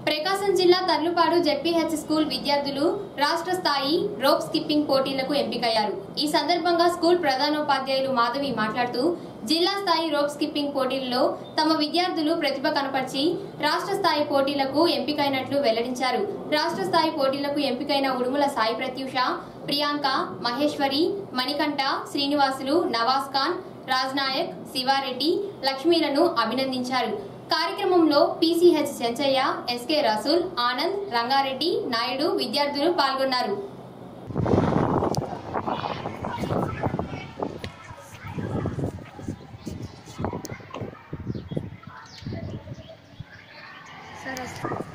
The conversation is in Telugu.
ప్రకాశం జిల్లా తర్లుపాడు జెడ్పీహెచ్ స్కూల్ విద్యార్థులు రాష్ట్ర స్థాయి రోప్ స్కిప్పింగ్ పోటీలకు ఎంపికయ్యారు ఈ సందర్భంగా స్కూల్ ప్రధానోపాధ్యాయులు మాధవి మాట్లాడుతూ జిల్లా స్థాయి రోప్ స్కిప్పింగ్ పోటీలలో తమ విద్యార్థులు ప్రతిభ కనపరిచి రాష్ట్ర స్థాయి పోటీలకు ఎంపికైనట్లు వెల్లడించారు రాష్ట్ర స్థాయి పోటీలకు ఎంపికైన ఉడుముల సాయి ప్రత్యూష ప్రియాంక మహేశ్వరి మణికంఠ శ్రీనివాసులు నవాజ్ ఖాన్ రాజ్ నాయక్ శివారెడ్డి లక్ష్మీలను అభినందించారు కార్యక్రమంలో పీసీహెచ్ చెంచయ్య ఎస్కే రసూల్ ఆనంద్ రంగారెడ్డి నాయుడు విద్యార్థులు పాల్గొన్నారు సరే